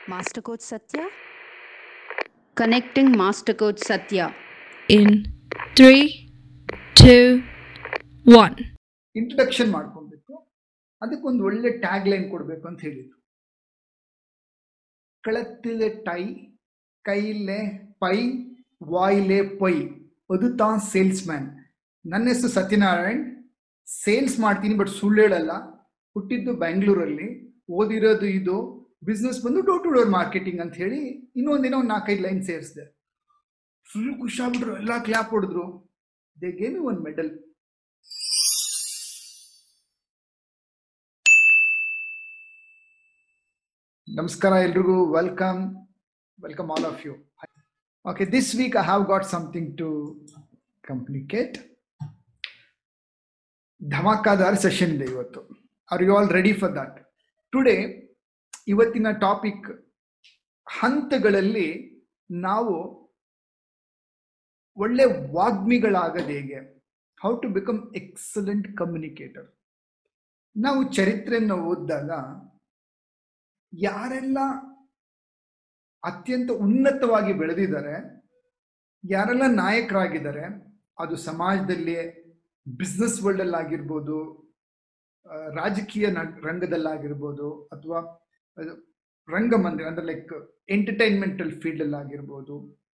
Master Code Satya. Connecting Master Code Satya. in three, two, one. Introduction ಮಾಡ್ಕೊಬೇಕು ಅದಕ್ಕೊಂದು ಒಳ್ಳೆ tag line ಕೊಡಬೇಕು ಅಂತ ಹೇಳಿದ್ರು ಕಳತ್ತಿಲೆ ಟೈ ಕೈಲೆ ಪೈ ವಾಯಿಲೆ ಪೈ ಅದು ತಾ ಸೇಲ್ಸ್ ಮ್ಯಾನ್ ನನ್ನ ಹೆಸರು ಸತ್ಯನಾರಾಯಣ್ ಸೇಲ್ಸ್ ಮಾಡ್ತೀನಿ ಬಟ್ ಸುಳ್ಳು ಹೇಳಲ್ಲ ಹುಟ್ಟಿದ್ದು ಬೆಂಗಳೂರಲ್ಲಿ ಓದಿರೋದು ಇದು ಬಿಸ್ನೆಸ್ ಬಂದು ಡೋರ್ ಟು ಡೋರ್ ಮಾರ್ಕೆಟಿಂಗ್ ಅಂತ ಹೇಳಿ ಇನ್ನೊಂದಿನ ಒಂದು ನಾಲ್ಕೈದು ಲೈನ್ ಸೇರಿಸಿದೆ ಫುಲ್ ಖುಷಿಯಾಗ್ಬಿಟ್ರು ಎಲ್ಲ ಕ್ಲಾಪ್ ಹೊಡೆದ್ರು ದೇ ಗೇಮ್ ಒಂದು ಮೆಡಲ್ ನಮಸ್ಕಾರ ಎಲ್ರಿಗೂ welcome welcome all of you okay this week I have got something to complicate ಧಮಾಕಾದಾರ್ ಸೆಷನ್ ಇದೆ ಇವತ್ತು are you all ready for that today ಇವತ್ತಿನ ಟಾಪಿಕ್ ಹಂತಗಳಲ್ಲಿ ನಾವು ಒಳ್ಳೆ ವಾಗ್ಮಿಗಳಾಗದು ಹೇಗೆ how to become excellent communicator ನಾವು ಚರಿತ್ರೆಯನ್ನು ಓದಿದಾಗ ಯಾರೆಲ್ಲ ಅತ್ಯಂತ ಉನ್ನತವಾಗಿ ಬೆಳೆದಿದ್ದಾರೆ ಯಾರೆಲ್ಲ ನಾಯಕರಾಗಿದ್ದಾರೆ ಅದು ಸಮಾಜದಲ್ಲಿ ಬಿಸ್ನೆಸ್ ವರ್ಲ್ಡ್ ಅಲ್ಲಿ ಆಗಿರ್ಬೋದು ಆ, ರಾಜಕೀಯ ನ- ರಂಗದಲ್ಲಾಗಿರ್ಬೋದು ಅಥವಾ ಅದು ರಂಗಮಂದಿರ ಅಂದ್ರೆ ಲೈಕ್ ಎಂಟರ್ಟೈನ್ಮೆಂಟಲ್ ಫೀಲ್ಡ್ ಅಲ್ಲಿ ಆಗಿರ್ಬೋದು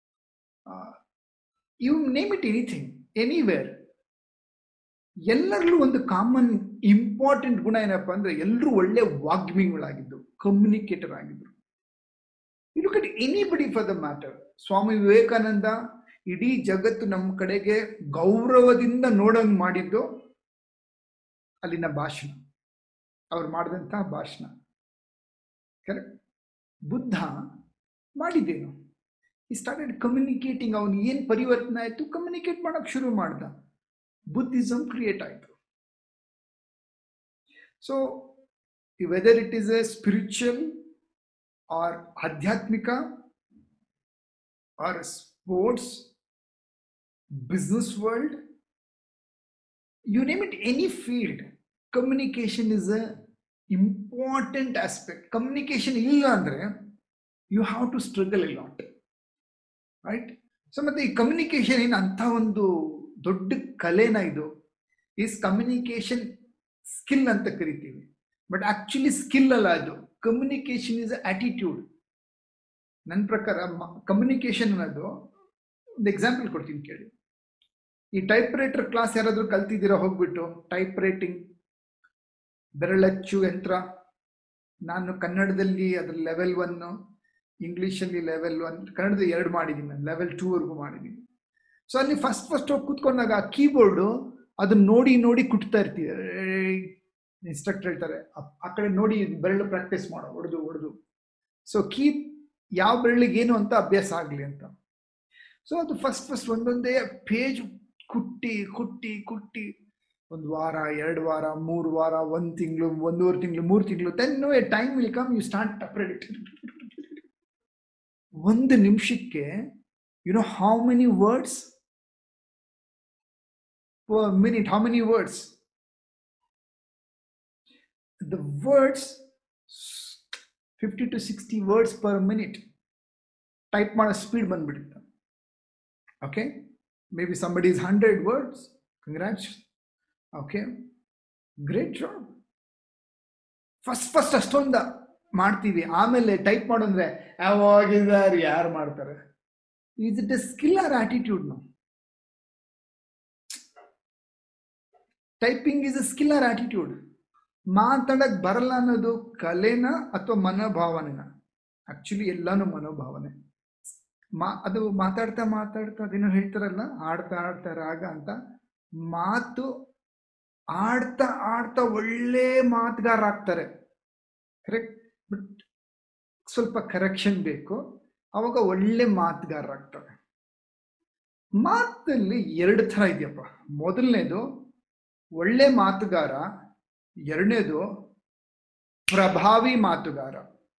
you name it anything anywhere ಎಲ್ಲರಲ್ಲೂ ಒಂದು ಕಾಮನ್ ಇಂಪಾರ್ಟೆಂಟ್ ಗುಣ ಏನಪ್ಪಾ ಅಂದ್ರೆ ಎಲ್ಲರೂ ಒಳ್ಳೆ ವಾಗ್ಮಿಗಳಾಗಿದ್ದು ಕಮ್ಯುನಿಕೇಟರ್ ಆಗಿದ್ರು you look at anybody for the matter Swami Vivekananda ಇಡೀ ಜಗತ್ತು ನಮ್ಮ ಕಡೆಗೆ ಗೌರವದಿಂದ ನೋಡಂಗ್ ಮಾಡಿದ್ದು ಅಲ್ಲಿನ ಭಾಷಣ ಅವ್ರು ಮಾಡಿದಂತಹ ಭಾಷಣ ಕರೆಕ್ಟ್ ಬುದ್ಧ ಮಾಡಿದ್ದೇನು ಈ ಸ್ಟಾರ್ಟೆಡ್ ಕಮ್ಯುನಿಕೇಟಿಂಗ್ ಅವನು ಏನ್ ಪರಿವರ್ತನೆ ಆಯ್ತು ಕಮ್ಯುನಿಕೇಟ್ ಮಾಡಕ್ ಶುರು ಮಾಡ್ದ ಬುದ್ಧಿಸಮ್ ಕ್ರಿಯೇಟ್ ಆಯಿತು so whether it is a spiritual or ಆಧ್ಯಾತ್ಮಿಕ or sports business world you name it any field communication is a important aspect communication ಇಲ್ಲ ಅಂದ್ರೆ you have to struggle a lot right so ಮತ್ತೆ ಈ communication ಏನು ಅಂತ ಒಂದು ದೊಡ್ಡ ಕಲೆನ ಇದು ಈಸ್ ಕಮ್ಯುನಿಕೇಶನ್ ಸ್ಕಿಲ್ ಅಂತ ಕರಿತೀವಿ ಬಟ್ ಆಕ್ಚುಲಿ ಸ್ಕಿಲ್ ಅಲ್ಲ ಅದು ಕಮ್ಯುನಿಕೇಶನ್ ಇಸ್ ಆಟಿಟ್ಯೂಡ್ ನನ್ನ ಪ್ರಕಾರ ಕಮ್ಯುನಿಕೇಶನ್ ಅನ್ನೋದು ಒಂದು ಎಕ್ಸಾಂಪಲ್ ಕೊಡ್ತೀನಿ ಕೇಳಿ ಈ ಟೈಪ್ ರೈಟರ್ ಕ್ಲಾಸ್ ಯಾರಾದ್ರೂ ಕಲ್ತಿದ್ದೀರಾ ಹೋಗ್ಬಿಟ್ಟು ಟೈಪ್ ರೈಟಿಂಗ್ ಬೆರಳಚ್ಚು ಯಂತ್ರ ನಾನು ಕನ್ನಡದಲ್ಲಿ ಅದ್ರ ಲೆವೆಲ್ ಒನ್ ಇಂಗ್ಲೀಷಲ್ಲಿ ಲೆವೆಲ್ ಒನ್ ಕನ್ನಡದಲ್ಲಿ ಎರಡು ಮಾಡಿದ್ದೀನಿ ನಾನು ಲೆವೆಲ್ ಟೂ ವರ್ಗು ಮಾಡಿದ್ದೀನಿ ಸೊ ಅಲ್ಲಿ ಫಸ್ಟ್ ಫಸ್ಟ್ ಹೋಗಿ ಕೂತ್ಕೊಂಡಾಗ ಆ ಕೀಬೋರ್ಡು ಅದನ್ನ ನೋಡಿ ನೋಡಿ ಕುಟ್ತಾ ಇರ್ತೀವಿ ಇನ್ಸ್ಟ್ರಕ್ಟರ್ ಹೇಳ್ತಾರೆ ಆ- ಆ ಕಡೆ ನೋಡಿ ಬೆರಳು ಪ್ರಾಕ್ಟೀಸ್ ಮಾಡೋ ಹೊಡೆದು ಹೊಡೆದು ಸೊ ಕೀ ಯಾವ ಬೆರಳಿಗೆ ಏನು ಅಂತ ಅಭ್ಯಾಸ ಆಗಲಿ ಅಂತ ಸೊ ಅದು ಫಸ್ಟ್ ಫಸ್ಟ್ ಒಂದೊಂದೇ ಪೇಜ್ ಕುಟ್ಟಿ ಕುಟ್ಟಿ ಕುಟ್ಟಿ ಒಂದು ವಾರ ಎರಡು ವಾರ ಮೂರು ವಾರ ಒಂದು ತಿಂಗಳು ಒಂದೂವರೆ ತಿಂಗಳು ಮೂರು ತಿಂಗಳು then no a time will come you start ಅಪ್ರೆಡಿಟ್ ಒಂದು ನಿಮಿಷಕ್ಕೆ you know how many words per minute how many words the words 50 to 60 words per minute type ಮಾಡೋ ಸ್ಪೀಡ್ ಬಂದ್ಬಿಡುತ್ತೆ okay may be somebody is hundred words congrats okay great job first first ಅಷ್ಟೊಂದ ಮಾಡ್ತೀವಿ ಆಮೇಲೆ type ಮಾಡೋಂದ್ರೆ ಯಾವಾಗಿದ್ದಾರೆ ಯಾರು ಮಾಡ್ತಾರೆ is it a skill or attitude ನಾವು typing is a skill or attitude ಮಾತಾಡಕ್ ಬರಲ್ಲ ಅನ್ನೋದು ಕಲೆನ ಅಥವಾ ಮನೋಭಾವನೆನ ಆಕ್ಚುಲಿ ಎಲ್ಲಾನು ಮನೋಭಾವನೆ ಮಾ ಅದು ಮಾತಾಡ್ತಾ ಮಾತಾಡ್ತಾ ಅದೇನೋ ಹೇಳ್ತಾರಲ್ಲ ಆಡ್ತಾ ಆಡ್ತಾ ರಾಗ ಅಂತ ಮಾತು ಆಡ್ತಾ ಆಡ್ತಾ ಒಳ್ಳೆ ಮಾತುಗಾರ ಆಗ್ತಾರೆ ಕರೆಕ್ಟ್ ಬಟ್ ಸ್ವಲ್ಪ ಕರೆಕ್ಷನ್ ಬೇಕು ಅವಾಗ ಒಳ್ಳೆ ಮಾತುಗಾರ ಆಗ್ತಾರೆ ಮಾತಲ್ಲಿ ಎರಡು ಥರ ಇದೆಯಪ್ಪ ಮೊದಲನೇದು ಒಳ್ಳೆ ಮಾತುಗಾರ ಎರಡನೇದು ಪ್ರಭಾವಿ ಮಾತುಗಾರ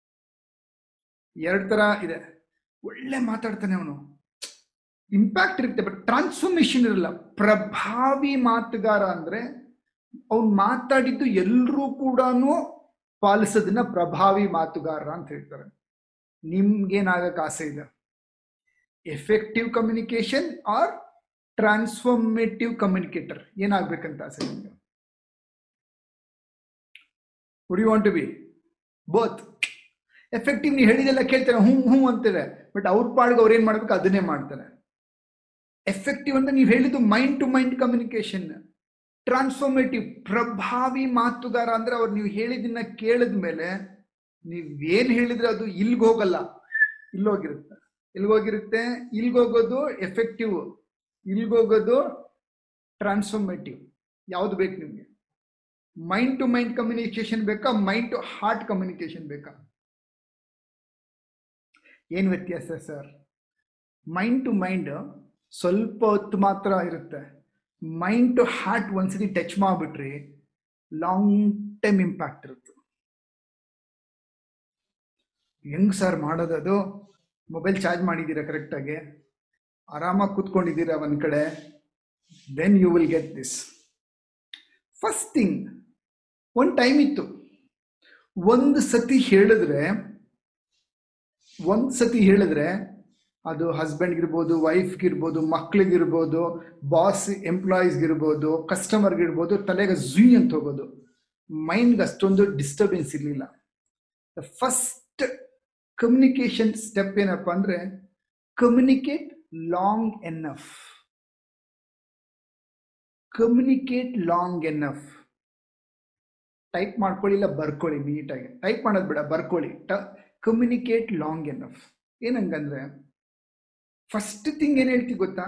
ಎರಡು ತರ ಇದೆ ಒಳ್ಳೆ ಮಾತಾಡ್ತಾನೆ ಅವನು ಇಂಪ್ಯಾಕ್ಟ್ ಇರುತ್ತೆ ಬಟ್ ಟ್ರಾನ್ಸ್ಫಾರ್ಮೇಶನ್ ಇರಲ್ಲ ಪ್ರಭಾವಿ ಮಾತುಗಾರ ಅಂದ್ರೆ ಅವ್ನು ಮಾತಾಡಿದ್ದು ಎಲ್ಲರೂ ಕೂಡ ಪಾಲಿಸೋದನ್ನ ಪ್ರಭಾವಿ ಮಾತುಗಾರ ಅಂತ ಹೇಳ್ತಾರೆ ನಿಮ್ಗೇನಾಗಕ್ಕೆ ಆಸೆ ಇದೆ effective communication or transformative communicator ಏನಾಗ್ಬೇಕಂತ ಆಸೆ ನಿಮ್ಗೆ would you want to be both effective ನೀವು ಹೇಳಿದೆಲ್ಲ ಕೇಳ್ತಾರೆ ಹ್ಞೂ ಹ್ಞೂ ಅಂತಾರೆ ಬಟ್ ಅವ್ರ ಪಾಡ್ಗೆ ಅವ್ರು ಏನ್ ಮಾಡ್ಬೇಕು ಅದನ್ನೇ ಮಾಡ್ತಾರೆ ಎಫೆಕ್ಟಿವ್ ಅಂತ ನೀವು ಹೇಳಿದ್ದು mind to mind communication transformative ಪ್ರಭಾವಿ ಮಾತುಗಾರ ಅಂದ್ರೆ ಅವ್ರು ನೀವು ಹೇಳಿದ್ದನ್ನ ಕೇಳಿದ ಮೇಲೆ ನೀವ್ ಏನ್ ಹೇಳಿದ್ರೆ ಅದು ಇಲ್ಗ್ ಹೋಗಲ್ಲ ಇಲ್ಲೋಗಿರುತ್ತೆ ಇಲ್ಗೋಗಿರುತ್ತೆ ಇಲ್ಗೋಗೋದು ಎಫೆಕ್ಟಿವ್ ಇಲ್ಗೋಗೋದು ಟ್ರಾನ್ಸ್ಫಾರ್ಮೇಟಿವ್ ಯಾವ್ದು ಬೇಕು ನಿಮ್ಗೆ ಮೈಂಡ್ ಟು ಮೈಂಡ್ ಕಮ್ಯುನಿಕೇಶನ್ ಬೇಕಾ ಮೈಂಡ್ ಟು ಹಾರ್ಟ್ ಕಮ್ಯುನಿಕೇಶನ್ ಬೇಕಾ ಏನ್ ವ್ಯತ್ಯಾಸ ಸರ್ ಮೈಂಡ್ ಟು ಮೈಂಡ್ ಸ್ವಲ್ಪ ಹೊತ್ತು ಮಾತ್ರ ಇರುತ್ತೆ ಮೈಂಡ್ ಟು ಹಾರ್ಟ್ ಒಂದ್ಸತಿ ಟಚ್ ಮಾಡ್ಬಿಟ್ರಿ ಲಾಂಗ್ ಟೈಮ್ ಇಂಪ್ಯಾಕ್ಟ್ ಇರುತ್ತೆ ಹೆಂಗ್ ಸರ್ ಮಾಡೋದದು ಮೊಬೈಲ್ ಚಾರ್ಜ್ ಮಾಡಿದ್ದೀರಾ ಕರೆಕ್ಟಾಗಿ ಆರಾಮಾಗಿ ಕೂತ್ಕೊಂಡಿದ್ದೀರಾ ಒಂದ್ ಕಡೆ then you will get this first thing ಒಂದು ಟೈಮ್ ಇತ್ತು ಒಂದು ಸತಿ ಹೇಳಿದ್ರೆ ಒಂದ್ ಸತಿ ಹೇಳಿದ್ರೆ ಅದು ಹಸ್ಬೆಂಡ್ಗಿರ್ಬೋದು ವೈಫ್ಗಿರ್ಬೋದು ಮಕ್ಳಿಗಿರ್ಬೋದು ಬಾಸ್ ಎಂಪ್ಲಾಯೀಸ್ಗಿರ್ಬೋದು ಕಸ್ಟಮರ್ಗಿರ್ಬೋದು ತಲೆಗೆ ಝುಯ್ ಅಂತ ಹೋಗೋದು ಮೈಂಡ್ಗೆ ಅಷ್ಟೊಂದು ಡಿಸ್ಟರ್ಬೆನ್ಸ್ ಇರಲಿಲ್ಲ ಫಸ್ಟ್ ಕಮ್ಯುನಿಕೇಶನ್ ಸ್ಟೆಪ್ ಏನಪ್ಪ ಅಂದ್ರೆ communicate long enough communicate long enough type ಮಾಡ್ಕೊಳ್ಳಿಲ್ಲ ಬರ್ಕೊಳ್ಳಿ ನೀಟಾಗಿ ಟೈಪ್ ಮಾಡೋದು ಬೇಡ ಬರ್ಕೊಳ್ಳಿ ಕಮ್ಯುನಿಕೇಟ್ ಲಾಂಗ್ ಎನ್ನಫ್ ಏನಂಗಂದ್ರೆ ಫಸ್ಟ್ ಥಿಂಗ್ ಏನ್ ಹೇಳ್ತೀವಿ ಗೊತ್ತಾ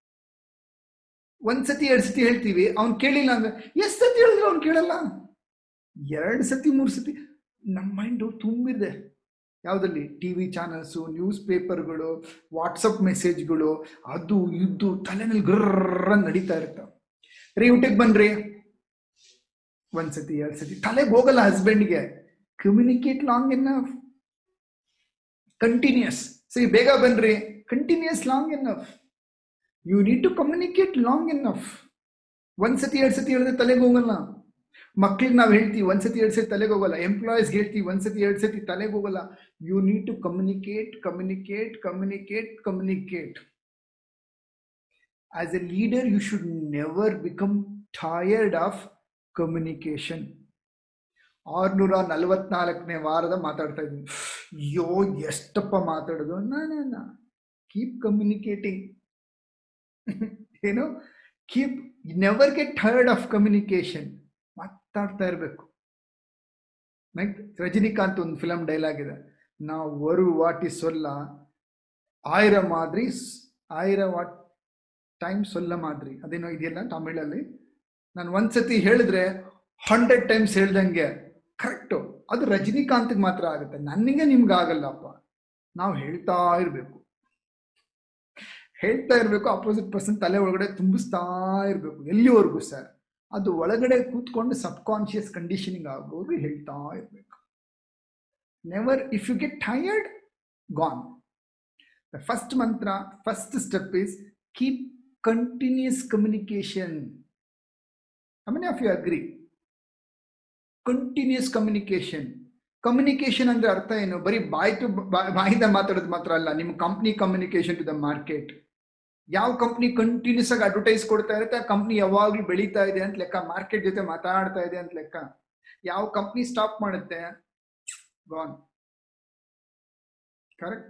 ಒಂದ್ ಸತಿ ಎರಡ್ ಸತಿ ಹೇಳ್ತೀವಿ ಅವ್ನ್ ಕೇಳಿಲ್ಲ ಅಂದ್ರೆ ಎಷ್ಟ್ ಸತಿ ಹೇಳಿದ್ರು ಅವ್ನ್ ಕೇಳಲ್ಲ ಎರಡ್ ಸತಿ ಮೂರ್ ಸತಿ ನಮ್ಮ ಮೈಂಡು ತುಂಬಿದೆ ಯಾವ್ದಲ್ಲಿ ಟಿವಿ ಚಾನಲ್ಸು ನ್ಯೂಸ್ ಪೇಪರ್ಗಳು ವಾಟ್ಸಪ್ ಮೆಸೇಜ್ಗಳು ಅದು ಇದು ತಲೆನಲ್ಲಿ ಗ್ರರ್ರ ನಡೀತಾ ಇರ್ತಾವ ರೀ ಊಟಕ್ಕೆ ಬನ್ರಿ ಒಂದ್ಸತಿ ಎರಡ್ ಸತಿ ತಲೆಗೆ ಹೋಗಲ್ಲ ಹಸ್ಬೆಂಡ್ಗೆ ಕಮ್ಯುನಿಕೇಟ್ ಲಾಂಗ್ ಎನ್ನ ಕಂಟಿನ್ಯೂಸ್ ಸರಿ ಬೇಗ ಬನ್ರಿ continuous long enough you need to communicate long enough ಒಂದ್ಸತಿ ಎರಡ್ ಸತಿ ಹೇಳಿದ್ರೆ ತಲೆಗೆ ಹೋಗಲ್ಲ ಮಕ್ಳಿಗೆ ನಾವು ಹೇಳ್ತೀವಿ ಒಂದ್ಸತಿ ಎರಡ್ ಸತಿ ತಲೆಗೆ ಹೋಗಲ್ಲ ಎಂಪ್ಲಾಯೀಸ್ ಹೇಳ್ತೀವಿ ಒಂದ್ಸತಿ ಎರಡ್ ಸತಿ ತಲೆಗೆ ಹೋಗಲ್ಲ you need to communicate communicate communicate communicate as a leader you should never become tired of communication ಆರ್ನೂರ ನಲವತ್ನಾಲ್ಕನೇ ವಾರದ ಮಾತಾಡ್ತಾ ಇದ್ದೀನಿ ಅಯ್ಯೋ ಎಷ್ಟಪ್ಪ ಮಾತಾಡೋದು ನಾ ಕೀಪ್ ಕಮ್ಯುನಿಕೇಟಿಂಗ್ ಏನು keep never get tired of communication ಮಾತಾಡ್ತಾ ಇರಬೇಕು ನೆಕ್ಸ್ಟ್ ರಜನಿಕಾಂತ್ ಒಂದು ಫಿಲಮ್ ಡೈಲಾಗ್ ಇದೆ ನಾವು ஒரு வாட்டி சொல்ல ஆயிரம் மாதிரி ಆಯಿರ ವಾಟ್ ಟೈಮ್ ಸೊಲ್ಲ ಮಾದ್ರಿ ಅದೇನೋ ಇದೆಯಲ್ಲ ತಮಿಳಲ್ಲಿ ನಾನು ಒಂದ್ಸತಿ ಹೇಳಿದ್ರೆ ಹಂಡ್ರೆಡ್ ಟೈಮ್ಸ್ ಹೇಳ್ದಂಗೆ ಕರೆಕ್ಟು ಅದು ರಜನಿಕಾಂತ್ಗೆ ಮಾತ್ರ ಆಗುತ್ತೆ ನನಗೆ ನಿಮ್ಗೆ ಆಗಲ್ಲಪ್ಪ ನಾವು ಹೇಳ್ತಾ ಇರಬೇಕು ಹೇಳ್ತಾ ಇರಬೇಕು ಅಪೋಸಿಟ್ ಪರ್ಸನ್ ತಲೆ ಒಳಗಡೆ ತುಂಬಿಸ್ತಾ ಇರಬೇಕು ಎಲ್ಲಿವರೆಗೂ ಸರ್ ಅದು ಒಳಗಡೆ ಕೂತ್ಕೊಂಡು ಸಬ್ ಕಾನ್ಶಿಯಸ್ ಕಂಡೀಷನಿಂಗ್ ಆಗೋರು ಹೇಳ್ತಾ ಇರಬೇಕು never if you get tired gone the first ಮಂತ್ರ first step is keep continuous communication I mean if you agree continuous communication communication ಅಂದ್ರೆ ಅರ್ಥ ಏನು ಬರೀ ಬಾಯಿ ಟು ಬಾಯಿಂದ ಮಾತಾಡೋದು ಮಾತ್ರ ಅಲ್ಲ ನಿಮ್ಮ company communication to the market ಯಾವ ಕಂಪ್ನಿ ಕಂಟಿನ್ಯೂಸ್ ಆಗಿ ಅಡ್ವರ್ಟೈಸ್ ಕೊಡ್ತಾ ಇರುತ್ತೆ ಆ ಕಂಪ್ನಿ ಯಾವಾಗ್ಲೂ ಬೆಳೀತಾ ಇದೆ ಅಂತ ಲೆಕ್ಕ ಮಾರ್ಕೆಟ್ ಜೊತೆ ಮಾತಾಡ್ತಾ ಇದೆ ಅಂತ ಲೆಕ್ಕ ಯಾವ ಕಂಪ್ನಿ ಸ್ಟಾಪ್ ಮಾಡುತ್ತೆ ಗಾನ್ ಕರೆಕ್ಟ್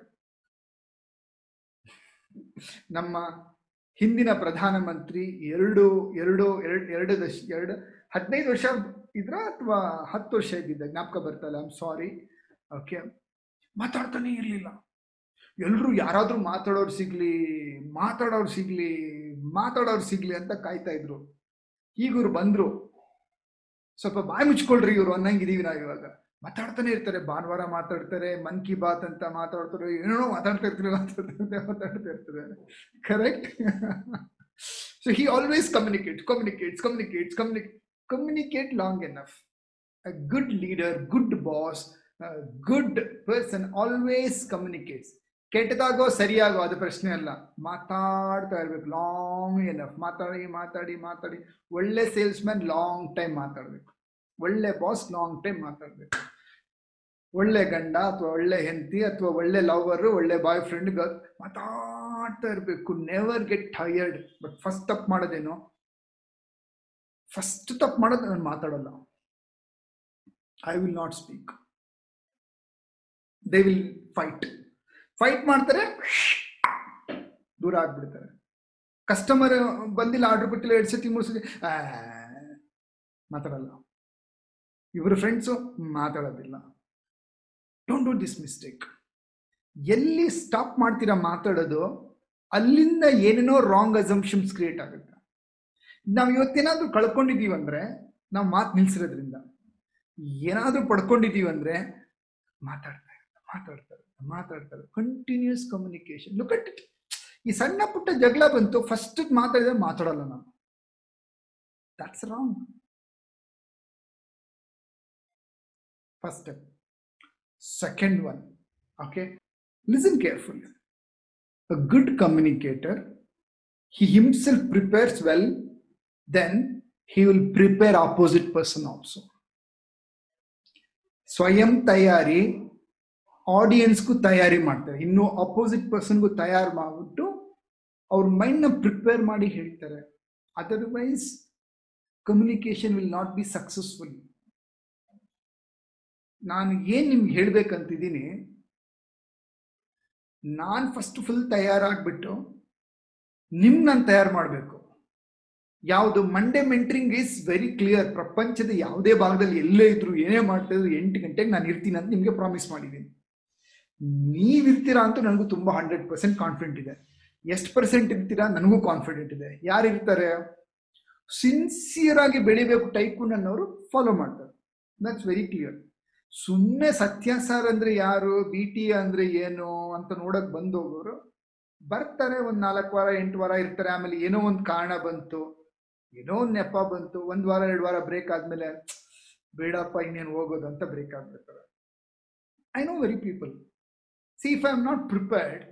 ನಮ್ಮ ಹಿಂದಿನ ಪ್ರಧಾನಮಂತ್ರಿ ಎರಡು ಎರಡು ಎರಡು ಎರಡು ದಶ ಎರಡು ಹದಿನೈದು ವರ್ಷ ಇದ್ರ ಅಥವಾ ಹತ್ತು ವರ್ಷ ಇದ್ದಿದ್ದ ಜ್ಞಾಪಕ ಬರ್ತಲ್ಲ ಐಮ್ ಸಾರಿ ಓಕೆ ಮಾತಾಡ್ತಾನೆ ಇರಲಿಲ್ಲ ಎಲ್ರು ಯಾರಾದ್ರೂ ಮಾತಾಡೋರು ಸಿಗ್ಲಿ ಮಾತಾಡೋರು ಸಿಗ್ಲಿ ಮಾತಾಡೋರು ಸಿಗ್ಲಿ ಅಂತ ಕಾಯ್ತಾ ಇದ್ರು ಈಗ ಇವ್ರು ಬಂದ್ರು ಸ್ವಲ್ಪ ಬಾಯಿ ಮುಚ್ಕೊಳ್ರಿ ಇವ್ರು ಅನ್ನಂಗಿದೀವಿ ನಾವು ಇವಾಗ ಮಾತಾಡ್ತಾನೆ ಇರ್ತಾರೆ ಭಾನುವಾರ ಮಾತಾಡ್ತಾರೆ ಮನ್ ಕಿ ಬಾತ್ ಅಂತ ಮಾತಾಡ್ತಾರೆ ಏನೋ ಮಾತಾಡ್ತಾ ಇರ್ತಾರೆ ಮಾತಾಡ್ತಾ ಮಾತಾಡ್ತಾ ಇರ್ತಾರೆ correct so he always communicate communicates communicates communicate communicate long enough. A good leader, good boss, a good person always communicates. ಕೆಟ್ಟದಾಗೋ ಸರಿಯಾಗೋ ಅದು ಪ್ರಶ್ನೆ ಅಲ್ಲ ಮಾತಾಡ್ತಾ ಇರ್ಬೇಕು ಲಾಂಗ್ ಎನಫ್ ಮಾತಾಡಿ ಮಾತಾಡಿ ಮಾತಾಡಿ ಒಳ್ಳೆ ಸೇಲ್ಸ್ ಮ್ಯಾನ್ ಲಾಂಗ್ ಟೈಮ್ ಮಾತಾಡ್ಬೇಕು ಒಳ್ಳೆ ಬಾಸ್ ಲಾಂಗ್ ಟೈಮ್ ಮಾತಾಡ್ಬೇಕು ಒಳ್ಳೆ ಗಂಡ ಅಥವಾ ಒಳ್ಳೆ ಹೆಂಡತಿ ಅಥವಾ ಒಳ್ಳೆ ಲವರ್ ಒಳ್ಳೆ ಬಾಯ್ ಫ್ರೆಂಡ್ ಮಾತಾಡ್ತಾ ಇರಬೇಕು never get tired but first ತಪ್ಪು ಮಾಡೋದೇನು ಫಸ್ಟ್ ತಪ್ಪು ಮಾಡೋದು ನಾನು ಮಾತಾಡಲ್ಲ I will not speak they will fight fight ಮಾಡ್ತಾರೆ ದೂರ ಆಗ್ಬಿಡ್ತಾರೆ ಕಸ್ಟಮರ್ ಬಂದಿಲ್ಲ ಆರ್ಡರ್ ಕೊಟ್ಟಿಲ್ಲ ಎರಡು ಸತಿ ಮೂರು ಸತಿ ಆ, ಮಾತಾಡಲ್ಲ ಇವರು ಫ್ರೆಂಡ್ಸು ಮಾತಾಡೋದಿಲ್ಲ ಡೋಂಟ್ ಡೂ ದಿಸ್ ಮಿಸ್ಟೇಕ್ ಎಲ್ಲಿ ಸ್ಟಾಪ್ ಮಾಡ್ತೀರಾ ಮಾತಾಡೋದು ಅಲ್ಲಿಂದ ಏನೇನೋ ರಾಂಗ್ ಅಸಂಪ್ಷನ್ಸ್ ಕ್ರಿಯೇಟ್ ಆಗುತ್ತೆ ನಾವು ಇವತ್ತೇನಾದ್ರೂ ಕಳ್ಕೊಂಡಿದೀವಿ ಅಂದ್ರೆ ನಾವು ಮಾತು ನಿಲ್ಸಿರೋದ್ರಿಂದ ಏನಾದ್ರೂ ಪಡ್ಕೊಂಡಿದೀವಿ ಅಂದ್ರೆ ಮಾತಾಡ್ತಾ ಇರ್ತಾರೆ ಮಾತಾಡ್ತಾರೆ ಮಾತಾಡ್ತಾರೆ continuous communication look at it ಈ ಸಣ್ಣ ಪುಟ್ಟ ಜಗಳ ಬಂತು ಫಸ್ಟ್ ಮಾತಾಡಿದ್ರೆ ಮಾತಾಡಲ್ಲ ನಾನು that's wrong first step second one okay listen careful a good communicator he himself prepares well then he will prepare opposite person also ಸ್ವಯಂ ತಯಾರಿ ಆಡಿಯನ್ಸ್ಗೂ ತಯಾರಿ ಮಾಡ್ತಾರೆ ಇನ್ನು ಅಪೋಸಿಟ್ ಪರ್ಸನ್ಗೂ ತಯಾರು ಮಾಡ್ಬಿಟ್ಟು ಅವ್ರ ಮೈಂಡ್ನ ಪ್ರಿಪೇರ್ ಮಾಡಿ ಹೇಳ್ತಾರೆ otherwise communication will not be successful ನಾನು ಏನ್ ನಿಮ್ಗೆ ಹೇಳ್ಬೇಕಂತಿದ್ದೀನಿ ನಾನು ಫಸ್ಟ್ ಫುಲ್ ತಯಾರಾಗ್ಬಿಟ್ಟು ನಿಮ್ ನಾನು ತಯಾರು ಮಾಡಬೇಕು ಯಾವುದು Monday mentoring is very clear ಪ್ರಪಂಚದ ಯಾವುದೇ ಭಾಗದಲ್ಲಿ ಎಲ್ಲೇ ಇದ್ರು ಏನೇ ಮಾಡ್ತಾ ಇದ್ರು ಎಂಟು ಗಂಟೆಗೆ ನಾನು ಇರ್ತೀನಿ ಅಂತ ನಿಮಗೆ ಪ್ರಾಮಿಸ್ ಮಾಡಿದ್ದೀನಿ ನೀವಿರ್ತೀರಾ ಅಂತ ನನಗೂ ತುಂಬಾ ಹಂಡ್ರೆಡ್ ಪರ್ಸೆಂಟ್ ಕಾನ್ಫಿಡೆಂಟ್ ಇದೆ ಎಷ್ಟು ಪರ್ಸೆಂಟ್ ಇರ್ತೀರಾ ನನಗೂ ಕಾನ್ಫಿಡೆಂಟ್ ಇದೆ ಯಾರು ಇರ್ತಾರೆ ಸಿನ್ಸಿಯರ್ ಆಗಿ ಬೆಳಿಬೇಕು ಟೈಕೂನ್ ಅನ್ನೋರು ಫಾಲೋ ಮಾಡ್ತಾರೆ ದಟ್ಸ್ ವೆರಿ ಕ್ಲಿಯರ್ ಸುಮ್ಮನೆ ಸತ್ಯ ಸರ್ ಅಂದ್ರೆ ಯಾರು ಬಿ ಟಿ ಅಂದ್ರೆ ಏನು ಅಂತ ನೋಡಕ್ ಬಂದೋಗೋರು ಬರ್ತಾರೆ ಒಂದ್ ನಾಲ್ಕು ವಾರ ಎಂಟು ವಾರ ಇರ್ತಾರೆ ಆಮೇಲೆ ಏನೋ ಒಂದು ಕಾರಣ ಬಂತು ಏನೋ ಒಂದು ನೆಪ ಬಂತು ಒಂದ್ ವಾರ ಎರಡು ವಾರ ಬ್ರೇಕ್ ಆದ್ಮೇಲೆ ಬೇಡಪ್ಪ ಇನ್ನೇನು ಹೋಗೋದು ಅಂತ ಬ್ರೇಕ್ ಆಗ್ಬಿಡ್ತಾರೆ I know very people see if I am not prepared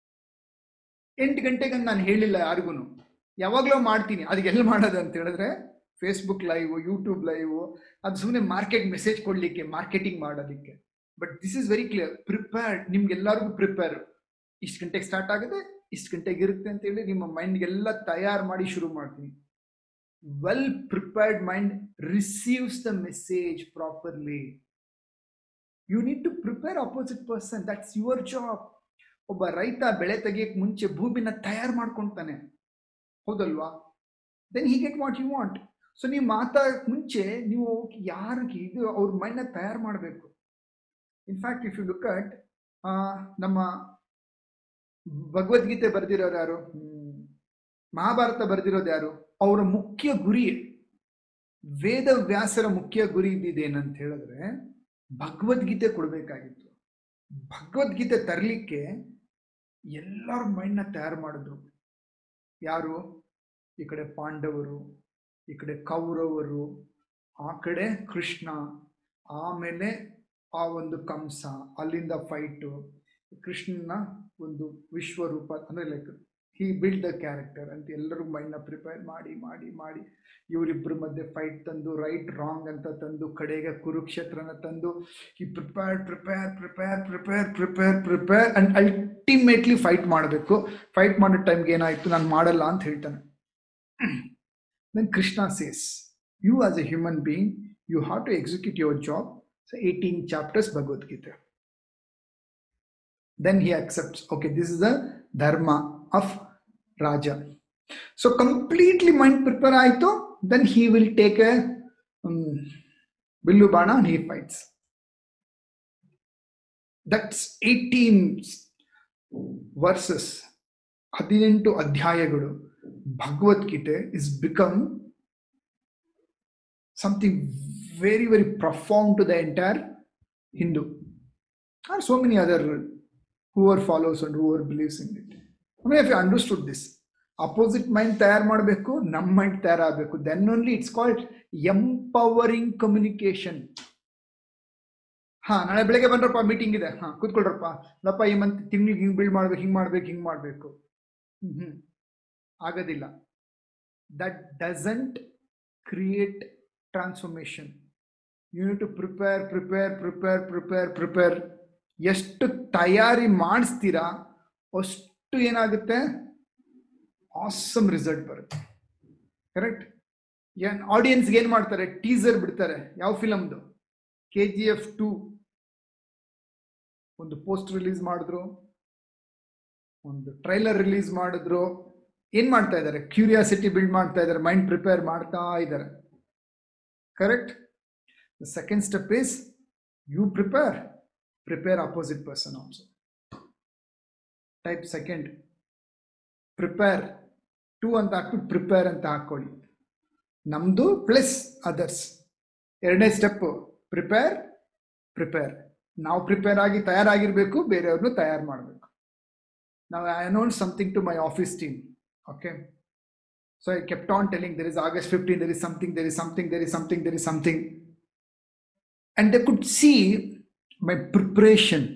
ಎಂಟು ಗಂಟೆಗೆ ನಾನು ಹೇಳಿಲ್ಲ ಯಾರಿಗೂ ಯಾವಾಗಲೂ ಮಾಡ್ತೀನಿ ಅದಕ್ಕೆ ಎಲ್ಲಿ ಮಾಡೋದು ಅಂತ ಹೇಳಿದ್ರೆ ಫೇಸ್ಬುಕ್ ಲೈವ್ ಯೂಟ್ಯೂಬ್ ಲೈವ್ ಅದು ಸುಮ್ಮನೆ ಮಾರ್ಕೆಟ್ ಮೆಸೇಜ್ ಕೊಡ್ಲಿಕ್ಕೆ ಮಾರ್ಕೆಟಿಂಗ್ ಮಾಡೋದಕ್ಕೆ but this is very clear prepared ನಿಮ್ಗೆಲ್ಲರಿಗೂ ಪ್ರಿಪೇರ್ ಇಷ್ಟು ಗಂಟೆಗೆ ಸ್ಟಾರ್ಟ್ ಆಗುತ್ತೆ ಇಷ್ಟು ಗಂಟೆಗೆ ಇರುತ್ತೆ ಅಂತ ಹೇಳಿ ನಿಮ್ಮ ಮೈಂಡ್ಗೆಲ್ಲ ತಯಾರು ಮಾಡಿ ಶುರು ಮಾಡ್ತೀನಿ well prepared mind receives the message properly you need to prepare opposite person that's your job ಒಬ್ಬ ರೈತ ಬೆಳೆ ತೆಗಿಯಕ್ ಮುಂಚೆ ಭೂಮಿನ ತಯಾರು ಮಾಡ್ಕೊಂತಾನೆ ಹೌದಲ್ವಾ then he get what you want so ನೀವು ಮಾತಾಡಕ್ ಮುಂಚೆ ನೀವು ಯಾರಿಗೆ ಇದು ಅವ್ರ ಮೈಂಡ್ನ ತಯಾರು ಮಾಡಬೇಕು in fact if you look at ನಮ್ಮ ಭಗವದ್ಗೀತೆ ಬರೆದಿರೋರು ಯಾರು ಹ್ಮ್, ಮಹಾಭಾರತ ಬರೆದಿರೋದು ಯಾರು ಅವರ ಮುಖ್ಯ ಗುರಿ ವೇದ ವ್ಯಾಸರ ಮುಖ್ಯ ಗುರಿ ಇದ್ದಿದ್ದೇನಂತ ಹೇಳಿದ್ರೆ ಭಗವದ್ಗೀತೆ ಕೊಡ್ಬೇಕಾಗಿತ್ತು ಭಗವದ್ಗೀತೆ ತರಲಿಕ್ಕೆ ಎಲ್ಲರ ಮೈಂಡ್ನ ತಯಾರು ಮಾಡಿದ್ರು ಯಾರು ಈ ಕಡೆ ಪಾಂಡವರು ಈ ಕಡೆ ಕೌರವರು ಆ ಕಡೆ ಕೃಷ್ಣ ಆಮೇಲೆ ಆ ಒಂದು ಕಂಸ ಅಲ್ಲಿಂದ ಫೈಟು ಕೃಷ್ಣನ ಒಂದು ವಿಶ್ವರೂಪ ಅಂದ್ರೆ like he build the character ಅಂತ ಎಲ್ಲರೂ ಮೈಂಡ್ನ ಪ್ರಿಪೇರ್ ಮಾಡಿ ಮಾಡಿ ಮಾಡಿ ಇವರಿಬ್ಬರ ಮಧ್ಯೆ ಫೈಟ್ ತಂದು ರೈಟ್ ರಾಂಗ್ ಅಂತ ತಂದು ಕಡೆಗೆ ಕುರುಕ್ಷೇತ್ರನ ತಂದು ಈ prepare prepare prepare prepare prepare prepare and ultimately fight ಮಾಡಬೇಕು ಫೈಟ್ ಮಾಡೋ ಟೈಮ್ಗೆ ಏನಾಯ್ತು ನಾನು ಮಾಡಲ್ಲ ಅಂತ ಹೇಳ್ತಾನೆ then krishna says you as a human being you have to execute your job so 18 chapters bhagavad gita then he accepts okay this is the dharma of raja so completely mind prepare aito then he will take a um, billu bana and he fights that's 18 verses ಹದಿನೆಂಟು ಅಧ್ಯಾಯಗಳು Bhagavad Gita is become something very very perform to the entire Hindu are so many other whoever follows and whoever believes in it I if you understood this opposite mind ತಯಾರು ಮಾಡಬೇಕು ನಮ್ಮ mind ತಯಾರಾಗಬೇಕು then only it's called empowering communication ಹಾ ನಾಳೆ ಬೆಳಗ್ಗೆ ಬಂದ್ರಪ್ಪ meeting ಇದೆ ಹಾ ಕೂತ್ಕೊಳ್ರಪ್ಪ ಲಪ್ಪ ಈ ಮಂತ್ ತಿಂಗಳಿಗೆ ಹಿಂಗ್ ಬಿಲ್ಡ್ ಮಾಡ್ಬೇಕು ಹಿಂಗ್ ಮಾಡ್ಬೇಕು ಹಿಂಗ್ ಮಾಡ್ಬೇಕು ಹ್ಮ್ ಆಗೋದಿಲ್ಲ that doesn't create transformation unit to prepare prepare prepare prepare prepare ಎಷ್ಟು ತಯಾರಿ ಮಾಡಿಸ್ತೀರಾ ಅಷ್ಟು ಏನಾಗುತ್ತೆ ಆಸಮ್ ರಿಸಲ್ಟ್ ಬರುತ್ತೆ ಕರೆಕ್ಟ್ ಏನ್ ಆಡಿಯನ್ಸ್ಗೆ ಏನ್ ಮಾಡ್ತಾರೆ ಟೀಸರ್ ಬಿಡ್ತಾರೆ ಯಾವ ಫಿಲಮ್ದು ಕೆ ಜಿ ಎಫ್ ಟು ಒಂದು ಪೋಸ್ಟ್ ರಿಲೀಸ್ ಮಾಡಿದ್ರು ಒಂದು ಟ್ರೈಲರ್ ರಿಲೀಸ್ ಮಾಡಿದ್ರು ಏನ್ ಮಾಡ್ತಾ ಇದ್ದಾರೆ ಕ್ಯೂರಿಯಾಸಿಟಿ ಬಿಲ್ಡ್ ಮಾಡ್ತಾ ಇದ್ದಾರೆ ಮೈಂಡ್ ಪ್ರಿಪೇರ್ ಮಾಡ್ತಾ ಇದ್ದಾರೆ correct the second step is you prepare prepare opposite person also type second prepare two ಅಂತ ಹಾಕ್ಬಿಟ್ಟು ಪ್ರಿಪೇರ್ ಅಂತ ಹಾಕೊಳ್ಳಿ ನಮ್ದು ಪ್ಲಸ್ ಅದರ್ಸ್ ಎರಡನೇ ಸ್ಟೆಪ್ ಪ್ರಿಪೇರ್ ಪ್ರಿಪೇರ್ ನಾವು ಪ್ರಿಪೇರ್ ಆಗಿ ತಯಾರಾಗಿರ್ಬೇಕು ಬೇರೆಯವ್ರನ್ನು ತಯಾರು ಮಾಡಬೇಕು ನಾವು I announce something to my office team okay so I kept on telling there is August fifteen there is something there is something there is something there is something and they could see my preparation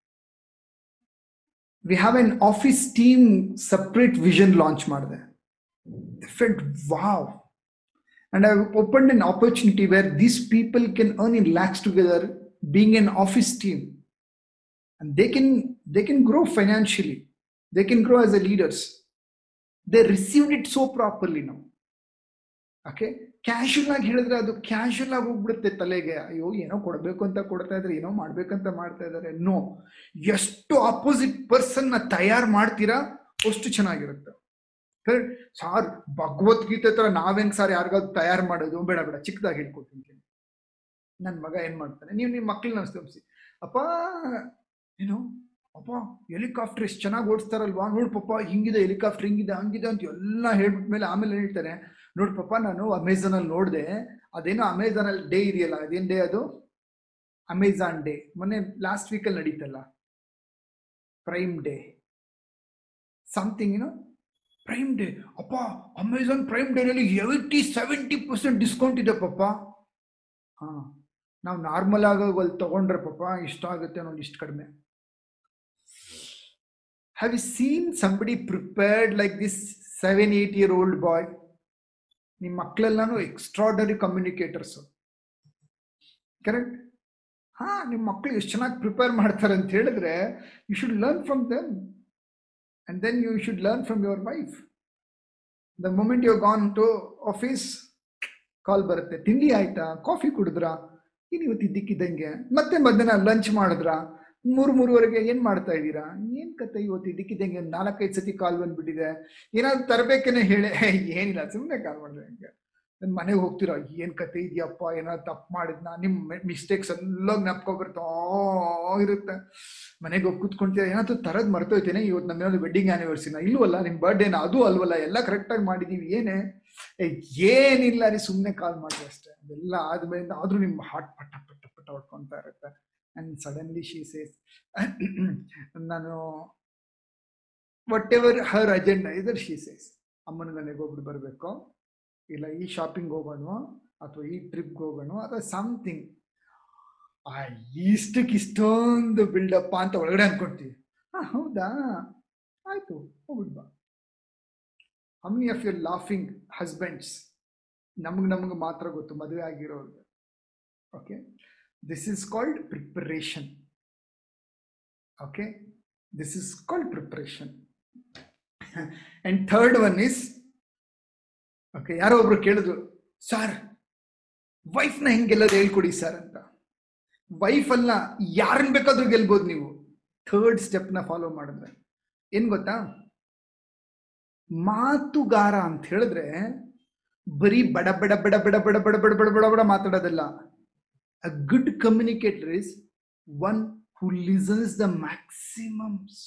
we have an office team separate vision launch ಮಾಡಿದೆ felt wow and I've opened an opportunity where these people can earn in lakhs together being an office team and they can they can grow financially they can grow as a leaders they received it so properly now okay casual ಆಗಿ ಹೇಳಿದ್ರೆ ಅದು casual ಆಗಿ ಹೋಗ್ಬಿಡುತ್ತೆ ತಲೆಗೆ ಅಯ್ಯೋ ಏನೋ ಕೊಡಬೇಕು ಅಂತ ಕೊಡ್ತಾ ಇದ್ರೆ ಏನೋ ಮಾಡ್ಬೇಕಂತ ಮಾಡ್ತಾ ಇದ್ದಾರೆ ನೋ ಎಷ್ಟು ಆಪೋಸಿಟ್ ಪರ್ಸನ್ ನ ತಯಾರು ಮಾಡ್ತೀರಾ ಅಷ್ಟು ಚೆನ್ನಾಗಿರುತ್ತೆ ಕರೆಕ್ಟ್ ಸಾರ್ ಭಗವದ್ಗೀತೆ ತರ ನಾವೇನ್ ಸರ್ ಯಾರಿಗಾದ್ರು ತಯಾರು ಮಾಡೋದು ಬೇಡ ಬೇಡ ಚಿಕ್ಕದಾಗಿ ಹೇಳ್ಕೊತೀನಿ ನನ್ನ ಮಗ ಏನ್ ಮಾಡ್ತಾನೆ ನೀವು ನಿಮ್ಮ ಮಕ್ಳನ್ನ ಸ್ತಂಭಿಸಿ ಅಪ್ಪ ಏನು ಅಪ್ಪ ಹೆಲಿಕಾಪ್ಟರ್ ಎಷ್ಟು ಚೆನ್ನಾಗಿ ಓಡಿಸ್ತಾರಲ್ವಾ ನೋಡ್ ಪಪ್ಪ ಹಿಂಗಿದೆ ಹೆಲಿಕಾಪ್ಟರ್ ಹಿಂಗಿದೆ ಹಂಗಿದೆ ಅಂತ ಎಲ್ಲ ಹೇಳ್ಬಿಟ್ಮೇಲೆ ಆಮೇಲೆ ಹೇಳ್ತಾರೆ ನೋಡ್ ಪಪ್ಪ ನಾನು ಅಮೆಝಾನ್ ಅಲ್ಲಿ ನೋಡಿದೆ ಅದೇನೋ ಅಮೆಝಾನ್ ಅಲ್ಲಿ ಡೇ ಇದೆಯಲ್ಲ ಅದೇನ್ ಡೇ ಅದು ಅಮೆಝಾನ್ ಡೇ ಮೊನ್ನೆ ಲಾಸ್ಟ್ ವೀಕಲ್ಲಿ ನಡೀತಲ್ಲ ಪ್ರೈಮ್ ಡೇ ಸಮಥಿಂಗ್ ಏನೋ ಪ್ರೈಮ್ ಡೇ ಅಪ್ಪ ಅಮೆಝಾನ್ ಪ್ರೈಮ್ ಡೇನಲ್ಲಿ ಏಯ್ಟಿ ಸೆವೆಂಟಿ ಪರ್ಸೆಂಟ್ ಡಿಸ್ಕೌಂಟ್ ಇದೆ ಪಪ್ಪ ಹಾ ನಾವು ನಾರ್ಮಲ್ ಆಗಿ ಅಲ್ಲಿ ತಗೊಂಡ್ರೆ ಪಾಪ ಇಷ್ಟ ಆಗುತ್ತೆ ಅನ್ನೋದು ಇಷ್ಟು ಕಡಿಮೆ have you seen somebody prepared like this seven eight year old boy ನಿಮ್ಮ ಮಕ್ಕಳೆಲ್ಲಾನು ಎಕ್ಸ್ಟ್ರಾಡರಿ ಕಮ್ಯುನಿಕೇಟರ್ಸ್ ಕರೆಕ್ಟ್ ಹಾ ನಿಮ್ಮ ಮಕ್ಕಳು ಎಷ್ಟು ಚೆನ್ನಾಗಿ ಪ್ರಿಪೇರ್ ಮಾಡ್ತಾರೆ ಅಂತ ಹೇಳಿದ್ರೆ you should learn from them and then you should learn from your wife. The moment you're gone to office, call ಬರುತ್ತೆ ತಿಂಡಿ ಆಯ್ತಾ ಕಾಫಿ ಕುಡಿದ್ರಾ ಏನು ಇವತ್ತು ಇದ್ದಕ್ಕಿದ್ದಂಗೆ ಮತ್ತೆ ಮಧ್ಯಾಹ್ನ ಲಂಚ್ ಮಾಡಿದ್ರಾ ಮೂರು ಮೂರುವರೆಗೆ ಏನ್ ಮಾಡ್ತಾ ಇದ್ದೀರಾ ಏನ್ ಕತೆ ಇವತ್ತು ಇದ್ದಕ್ಕಿದ್ದಂಗೆ ನಾಲ್ಕೈದು ಸತಿ ಕಾಲ್ ಬಂದ್ಬಿಟ್ಟಿದೆ ಏನಾದ್ರು ತರಬೇಕೇನೆ ಹೇಳಿ ಏನಿಲ್ಲ ಸುಮ್ಮನೆ ಕಾಲ್ ಮಾಡಿದ್ರೆ ಹಂಗೆ ನನ್ನ ಮನೆಗೆ ಹೋಗ್ತೀರಾ ಏನ್ ಕತೆ ಇದೆಯಪ್ಪ ಏನಾದ್ರು ತಪ್ಪು ಮಾಡಿದ್ನಾ ನಿಮ್ ಮಿಸ್ಟೇಕ್ಸ್ ಎಲ್ಲ ಜ್ಞಾಪಕ ಬರ್ತಾ ಇರುತ್ತೆ ಮನೆಗೆ ಹೋಗಿ ಕೂತ್ಕೊಂತೀರ ಏನಾದ್ರು ತರದ್ ಮರ್ತೋಯ್ತೇನೆ ಇವತ್ತು ನಮ್ಮ ವೆಡ್ಡಿಂಗ್ ಆನಿವರ್ಸಿನ ಇಲ್ವಲ್ಲ ನಿಮ್ ಬರ್ಡೇನ ಅದು ಅಲ್ವಲ್ಲ ಎಲ್ಲ ಕರೆಕ್ಟಾಗಿ ಮಾಡಿದೀವಿ ಏನೇ ಏ, ಏನಿಲ್ಲ ರೀ ಸುಮ್ಮನೆ ಕಾಲ್ ಮಾಡಿ ಅಷ್ಟೇ ಅದೆಲ್ಲ ಆದ್ಮೇಲಿಂದ ಆದ್ರೂ ನಿಮ್ ಹಾರ್ಟ್ ಪಟ್ಟ ಪಟ್ಟ ಪಟ್ಟ ಹೊಡ್ಕೊಂತಾ ಇರುತ್ತೆ ಅಂಡ್ ಸಡನ್ಲಿ ಶೀ ಸೇಸ್ ನಾನು whatever her agenda either she says ಅಮ್ಮನ ಮನೆಗೆ ಹೋಗ್ಬಿಟ್ಟು ಬರ್ಬೇಕು ಇಲ್ಲ ಈ ಶಾಪಿಂಗ್ ಹೋಗೋಣ ಅಥವಾ ಈ ಟ್ರಿಪ್ಗೆ ಹೋಗೋಣ ಅಥವಾ ಸಮಥಿಂಗ್ ಆ ಇಷ್ಟಕ್ಕೆ ಇಷ್ಟೊಂದು ಬಿಲ್ಡಪ್ಪ ಅಂತ ಒಳಗಡೆ ಅನ್ಕೊಂತೀವಿ ಹಾ ಹೌದಾ ಆಯ್ತು ಹೋಗ್ಬಿಡ್ ಬಾ ಹಮ್ನಿ ಆಫ್ ಯುವರ್ ಲಾಫಿಂಗ್ ಹಸ್ಬೆಂಡ್ಸ್ ನಮ್ಗೆ ನಮ್ಗೆ ಮಾತ್ರ ಗೊತ್ತು ಮದುವೆ ಆಗಿರೋರ್ಗೆ okay this is called preparation okay this is called preparation and third one is okay ಯಾರೋ ಒಬ್ರು ಕೇಳಿದ್ರು ಸರ್ ವೈಫ್ನ ಹೆಂಗ್ ಗೆಲ್ಲೋದು ಹೇಳ್ಕೊಡಿ ಸರ್ ಅಂತ ವೈಫ್ ಅಲ್ಲ ಯಾರನ್ನ ಬೇಕಾದ್ರೂ ಗೆಲ್ಬೋದು ನೀವು ಥರ್ಡ್ ಸ್ಟೆಪ್ನ ಫಾಲೋ ಮಾಡಿದ್ರೆ ಏನ್ ಗೊತ್ತಾ ಮಾತುಗಾರ ಅಂತ ಹೇಳಿದ್ರೆ ಬರೀ ಬಡ ಬಡ ಬಡ ಬಡ ಬಡ ಬಡ ಬಡ ಬಡ ಬಡ ಬಡ ಮಾತಾಡೋದಲ್ಲ a good communicator is one who listens the maximums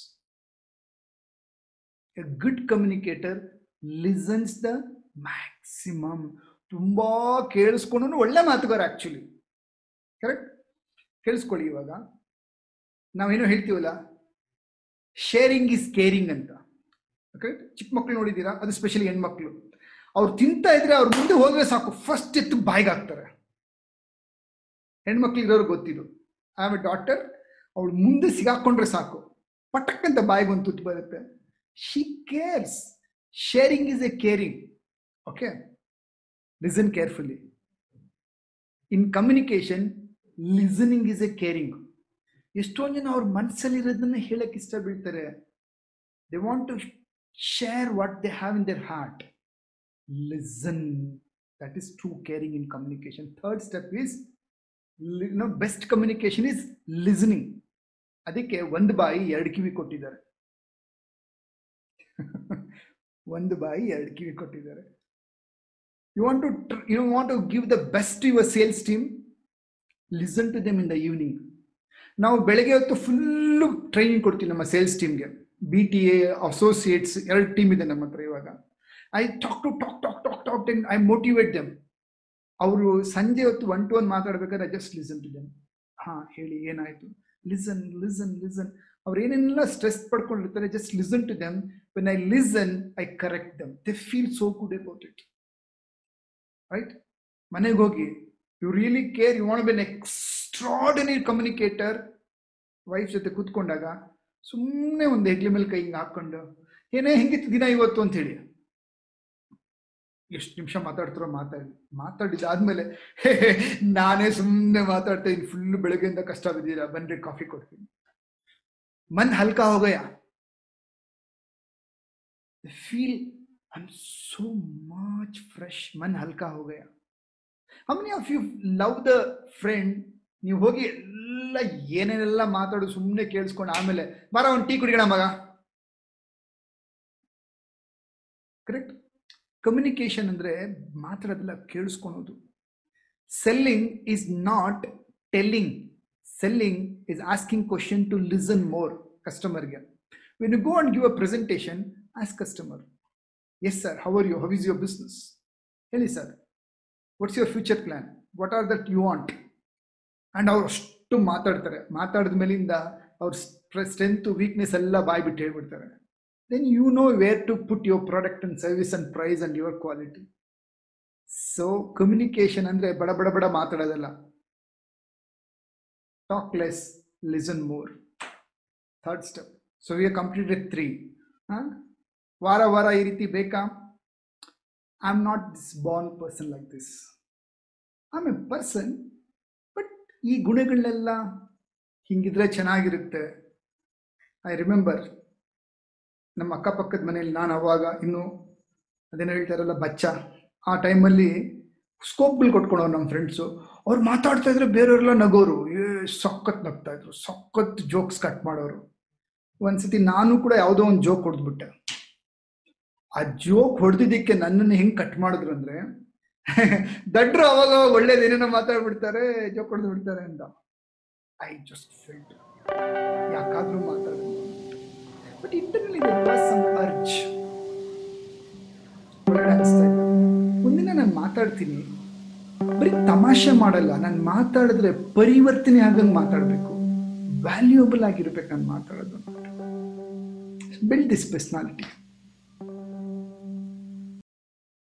a good communicator listens the maximum ತುಂಬಾ ಕೇಳಿಸ್ಕೊಂಡು ಒಳ್ಳೆ ಮಾತುಗಾರ ಆಕ್ಚುಲಿ ಕರೆಕ್ಟ್ ಕೇಳಿಸ್ಕೊಳ್ಳಿ ಇವಾಗ ನಾವೇನೋ ಹೇಳ್ತೀವಲ್ಲ ಶೇರಿಂಗ್ ಇಸ್ ಕೇರಿಂಗ್ ಅಂತ ಕರೆಕ್ಟ್ ಚಿಕ್ಕ ಮಕ್ಳು ನೋಡಿದ್ದೀರಾ ಅದು ಸ್ಪೆಷಲಿ ಹೆಣ್ಮಕ್ಳು ಅವ್ರು ತಿಂತಾ ಇದ್ರೆ ಅವ್ರ ಮುಂದೆ ಹೋದ್ರೆ ಸಾಕು ಫಸ್ಟ್ ಎತ್ತು ಬಾಯಿಗೆ ಹಾಕ್ತಾರೆ ಹೆಣ್ಮಕ್ಳು ಇರೋರು ಗೊತ್ತಿದ್ದು ಐ ಆಮ್ ಎ ಡಾಟರ್ ಅವಳು ಮುಂದೆ ಸಿಗಾಕೊಂಡ್ರೆ ಸಾಕು ಪಟಕ್ ಅಂತ ಬಾಯಿಗೆ ಒಂದು ತುತ್ತು ಬರುತ್ತೆ she cares sharing is a caring okay listen carefully in communication listening is a caring ಎಷ್ಟೊಂದು ಜನ ಅವ್ರ ಮನಸ್ಸಲ್ಲಿರೋದನ್ನ ಹೇಳಕ್ ಇಷ್ಟ ಬೀಳ್ತಾರೆ they want to share what they have in their heart listen that is true caring in communication third step is no best communication is listening ಅದಕ್ಕೆ ಒಂದು ಬಾಯಿ ಎರಡು ಕಿವಿ ಕೊಟ್ಟಿದ್ದಾರೆ ಒಂದು ಬಾಯಿ ಎರಡು ಕಿವಿ ಕೊಟ್ಟಿದ್ದಾರೆ you want to you want to give the best your sales team listen to them in the evening ನಾವು ಬೆಳಗ್ಗೆ ಹೊತ್ತು ಫುಲ್ಲು ಟ್ರೈನಿಂಗ್ ಕೊಡ್ತೀವಿ ನಮ್ಮ ಸೇಲ್ಸ್ ಟೀಮ್ಗೆ ಬಿ ಟಿ ಎ ಅಸೋಸಿಯೇಟ್ಸ್ ಎರಡು ಟೀಮ್ ಇದೆ ನಮ್ಮ ಹತ್ರ ಇವಾಗ I talk to talk talk talk talk ten I motivate them ಅವರು ಸಂಜೆ ಹೊತ್ತು ಒನ್ ಟು ಒನ್ ಮಾತಾಡ್ಬೇಕಾದ್ರೆ I just listen to them ಹಾ ಹೇಳಿ ಏನಾಯ್ತು ಲಿಸನ್ ಲಿಸನ್ ಲಿಸನ್ ಅವ್ರು ಏನೆಲ್ಲ ಸ್ಟ್ರೆಸ್ ಪಡ್ಕೊಂಡಿರ್ತಾರೆ just listen to them when I listen I correct them they feel so good about it right ಮನೆಗೆ ಹೋಗಿ you really care you want be an extraordinary communicator wife ಜೊತೆ ಕೂತ್ಕೊಂಡಾಗ ಸುಮ್ಮನೆ ಒಂದು ಹೆಗ್ಲಿ ಮೇಲೆ ಕೈ ಹಿಂಗೆ ಹಾಕೊಂಡು ಏನೇ ಹೆಂಗಿತ್ತು ದಿನ ಇವತ್ತು ಅಂತ ಹೇಳಿ ಎಷ್ಟು ನಿಮಿಷ ಮಾತಾಡ್ತಾರೋ ಮಾತಾಡಿ ಮಾತಾಡಿದಾದ್ಮೇಲೆ ಹೇ ಹೇ, ನಾನೇ ಸುಮ್ಮನೆ ಮಾತಾಡ್ತಾ ಇದ್ದೀನಿ ಫುಲ್ ಬೆಳಗ್ಗೆಯಿಂದ ಕಷ್ಟ ಬಿದ್ದೀರಾ ಬನ್ರಿ ಕಾಫಿ ಕೊಡ್ತೀನಿ ಮನ್ ಹಲ್ಕಾ ಹೋಗಯ feel I so much fresh ಮನ್ ಹಲ್ಕಾ ಹೋಗಯ how many of you love the friend ನೀವು ಹೋಗಿ ಎಲ್ಲ ಏನೇನೆಲ್ಲ ಮಾತಾಡು ಸುಮ್ಮನೆ ಕೇಳಿಸ್ಕೊಂಡು ಆಮೇಲೆ ಬರ ಒಂದು ಟೀ ಕುಡಿಯೋಣ ಮಗ ಕರೆಕ್ಟ್ ಕಮ್ಯುನಿಕೇಶನ್ ಅಂದ್ರೆ ಮಾತಾಡೋದೆಲ್ಲ ಕೇಳಿಸ್ಕೊಳೋದು selling is not telling selling is asking question to listen more ಕಸ್ಟಮರ್ಗೆ when you go and give a presentation as customer yes sir how are you how is your business ಹೇಳಿ sir what's your future plan what are that you want and ಅವ್ರು ಅಷ್ಟು ಮಾತಾಡ್ತಾರೆ ಮಾತಾಡಿದ ಮೇಲಿಂದ ಅವ್ರ strength weakness ಎಲ್ಲ ಬಾಯ್ ಬಿಟ್ಟು ಹೇಳ್ಬಿಡ್ತಾರೆ then you know where to put your product and service and price and your quality so communication ಅಂದರೆ ಬಡ ಬಡ ಬಡ ಮಾತಾಡೋದಲ್ಲ talk less listen more third step so we completed three ವಾರ ವಾರ ಈ ರೀತಿ ಬೇಕಾ I am not this born person like this I am a person but ಈ ಗುಣಗಳನ್ನೆಲ್ಲ ಹಿಂಗಿದ್ರೆ ಚೆನ್ನಾಗಿರುತ್ತೆ ಐ ರಿಮೆಂಬರ್ ನಮ್ಮ ಅಕ್ಕಪಕ್ಕದ ಮನೇಲಿ ನಾನು ಅವಾಗ ಇನ್ನು ಅದೇನೋ ಹೇಳ್ತಾರಲ್ಲ ಬಚ್ಚ ಆ ಟೈಮಲ್ಲಿ ಸ್ಕೋಪ್ಗಳು ಕೊಟ್ಕೊಳೋರು ನಮ್ಮ ಫ್ರೆಂಡ್ಸು ಅವ್ರು ಮಾತಾಡ್ತಾ ಇದ್ರೆ ಬೇರೆಯವರೆಲ್ಲ ನಗೋರು ಏ ಸಖತ್ ನಗ್ತಾ ಇದ್ರು ಸಖತ್ ಜೋಕ್ಸ್ ಕಟ್ ಮಾಡೋರು ಒಂದ್ಸತಿ ನಾನು ಕೂಡ ಯಾವುದೋ ಒಂದು ಜೋಕ್ ಹೊಡೆದ್ಬಿಟ್ಟೆ ಆ ಜೋಕ್ ಹೊಡೆದಿದ್ದಕ್ಕೆ ನನ್ನನ್ನು ಹೆಂಗ್ ಕಟ್ ಮಾಡಿದ್ರು ಅಂದ್ರೆ ದಡ್ರು ಅವಾಗ ಒಳ್ಳೇದು ಏನೇನೋ ಮಾತಾಡ್ಬಿಡ್ತಾರೆ ಜೋಕ್ ಹೊಡೆದು ಬಿಡ್ತಾರೆ ಅಂತ ಐ ಜಸ್ಟ್ ಫಿಲ್ಟ್ ಯಾಕಾದ್ರೂ ಮಾತಾಡೋದು ಬಟ್ ಇಂಟರ್ನಲ್ಲಿ ಸಮ್ ಅರ್ಜ್ ಒಳಗಡೆ ಅನಿಸ್ತಾ ಇತ್ತು ಒಂದಿನ ನಾನು ಮಾತಾಡ್ತೀನಿ ಬರೀ ತಮಾಷೆ ಮಾಡಲ್ಲ ನಾನು ಮಾತಾಡಿದ್ರೆ ಪರಿವರ್ತನೆ ಆಗಂಗೆ ಮಾತಾಡಬೇಕು ವ್ಯಾಲ್ಯೂಯಬಲ್ ಆಗಿರ್ಬೇಕು ನಾನು ಮಾತಾಡೋದು ಬಿಲ್ಡ್ ದಿಸ್ ಪರ್ಸ್ನಾಲಿಟಿ